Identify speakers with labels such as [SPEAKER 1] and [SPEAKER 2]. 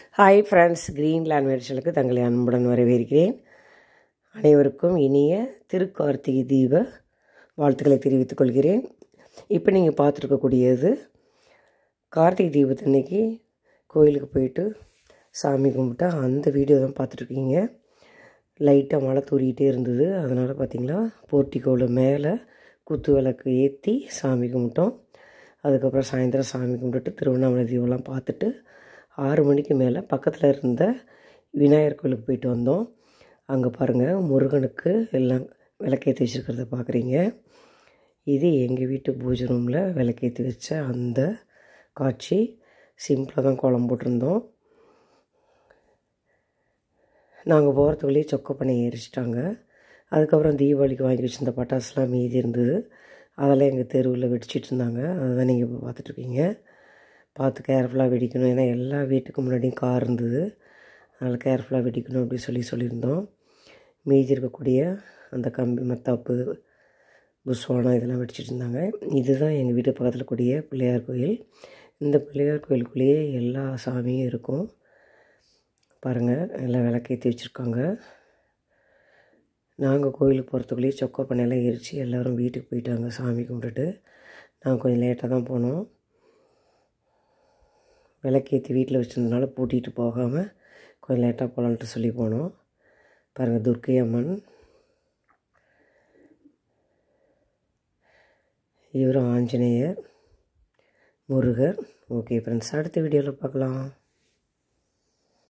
[SPEAKER 1] hi friends green லேண்ட்வேர்ஷலுக்கு தங்களை அன்புடன் வரவேற்கிறேன் அனைவருக்கும் இனிய திருக்கார்த்திகை தீப வாழ்த்துக்களை தெரிவித்துக் கொள்கிறேன் இப்போ நீங்கள் பார்த்துருக்கக்கூடியது கார்த்திகை தீபத்தன்னைக்கு கோயிலுக்கு போயிட்டு சாமி கும்பிட்டா அந்த வீடியோ தான் பார்த்துட்ருக்கீங்க லைட்டாக மழை தூரிக்கிட்டே இருந்தது அதனால் பார்த்திங்களா போர்ட்டிக்கோவில் மேலே குத்து விளக்கு ஏற்றி சாமி கும்பிட்டோம் அதுக்கப்புறம் சாயந்தரம் சாமி கும்பிட்டுட்டு திருவண்ணாமலை தீபம்லாம் பார்த்துட்டு ஆறு மணிக்கு மேலே பக்கத்தில் இருந்த விநாயகர் கோயிலுக்கு போயிட்டு வந்தோம் அங்கே பாருங்கள் முருகனுக்கு எல்லாம் விளக்கேற்றி வச்சுருக்கிறத பார்க்குறீங்க இது எங்கள் வீட்டு பூஜை ரூமில் விளக்கேற்றி வச்ச அந்த காட்சி சிம்பிளாக தான் கோலம் போட்டிருந்தோம் நாங்கள் போகிறதுக்குள்ளேயே சொக்க பண்ணி எரிச்சிட்டாங்க அதுக்கப்புறம் தீபாவளிக்கு வாங்கி வச்சிருந்த பட்டாசுலாம் மீதி இருந்தது அதெல்லாம் எங்கள் தெருவில் வெடிச்சிட்டு இருந்தாங்க அதுதான் நீங்கள் இப்போ பார்த்துட்ருக்கீங்க பார்த்து கேர்ஃபுல்லாக வெடிக்கணும் ஏன்னா எல்லா வீட்டுக்கு முன்னாடியும் கார் இருந்தது அதனால் கேர்ஃபுல்லாக வெடிக்கணும் அப்படி சொல்லி சொல்லியிருந்தோம் மீதி இருக்கக்கூடிய அந்த கம்பி மத்தாப்பு புஸ்வானம் இதெல்லாம் வெடிச்சிட்டு இருந்தாங்க இதுதான் எங்கள் வீட்டு பக்கத்தில் கூடிய பிள்ளையார் கோயில் இந்த பிள்ளையார் கோயிலுக்குள்ளேயே எல்லா சாமியும் இருக்கும் பாருங்கள் எல்லாம் விளக்கேற்றி வச்சுருக்காங்க நாங்கள் கோயிலுக்கு போகிறதுக்குள்ளேயே சொக்கோ பண்ணையெல்லாம் எரிச்சு எல்லோரும் வீட்டுக்கு போயிட்டாங்க சாமி கும்பிட்டுட்டு நாங்கள் கொஞ்சம் லேட்டாக தான் போனோம் விளக்கேற்றி வீட்டில் வச்சுருந்தனால பூட்டிகிட்டு போகாமல் கொஞ்சம் லேட்டாக போகலான்ட்டு சொல்லி போனோம் பாருங்கள் துர்க்கை அம்மன் இவரும் ஆஞ்சநேயர் முருகர் ஓகே ஃப்ரெண்ட்ஸ் அடுத்த வீடியோவில் பார்க்கலாம்